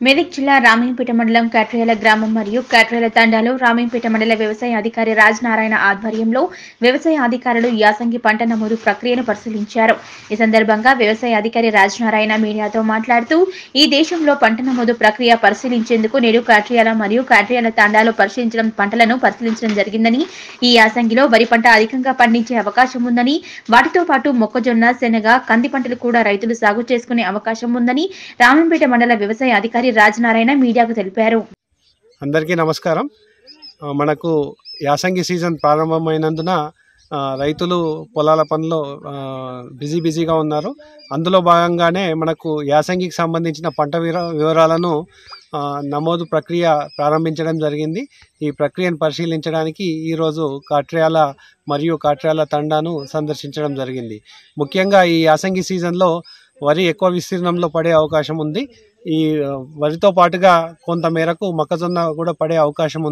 మెదక్ జిల్లా రామేంపేట మండలం కాట్రేల గ్రామం మరియు కాట్రేల తండాలో రామేంపేట మండల వ్యవసాయ అధికారి రాజ్ నారాయణ ఆధ్వర్యంలో వ్యవసాయ అధికారులు యాసంగి పంట నమోదు ప్రక్రియను పరిశీలించారు ఈ సందర్భంగా వ్యవసాయ అధికారి రాజ్ నారాయణ మీడియాతో మాట్లాడుతూ ఈ దేశంలో పంట నమోదు ప్రక్రియ పరిశీలించేందుకు నేడు కాట్రియాల మరియు కాట్రియాల తాండాలో పరిశీలించడం పంటలను పరిశీలించడం జరిగిందని ఈ యాసంగిలో వరి పంట అధికంగా పండించే అవకాశం ఉందని వాటితో పాటు మొక్కజొన్న శనగ కంది పంటలు కూడా రైతులు సాగు చేసుకునే అవకాశం ఉందని రామంపేట మండల వ్యవసాయ అధికారి రాజనారాయణ మీడియాకు తెలిపారు అందరికీ నమస్కారం ఆ, మనకు యాసంగి సీజన్ ప్రారంభమైనందున ఆ, రైతులు పొలాల పనిలో ఆ, బిజీ బిజీగా ఉన్నారు అందులో భాగంగానే మనకు యాసంగికి సంబంధించిన పంట విర- వివరాలను ఆ, నమోదు ప్రక్రియ ప్రారంభించడం జరిగింది ఈ ప్రక్రియను పరిశీలించడానికి ఈరోజు కాట్ర్యాల మరియు కాట్ర్యాల తండాను సందర్శించడం జరిగింది ముఖ్యంగా ఈ యాసంగి సీజన్లో వరి ఎక్కువ విస్తీర్ణంలో పడే అవకాశం ఉంది ఈ ఆ, వరితో పాటుగా కొంత మేరకు మొక్కజొన్న కూడా పడే అవకాశం ఉంది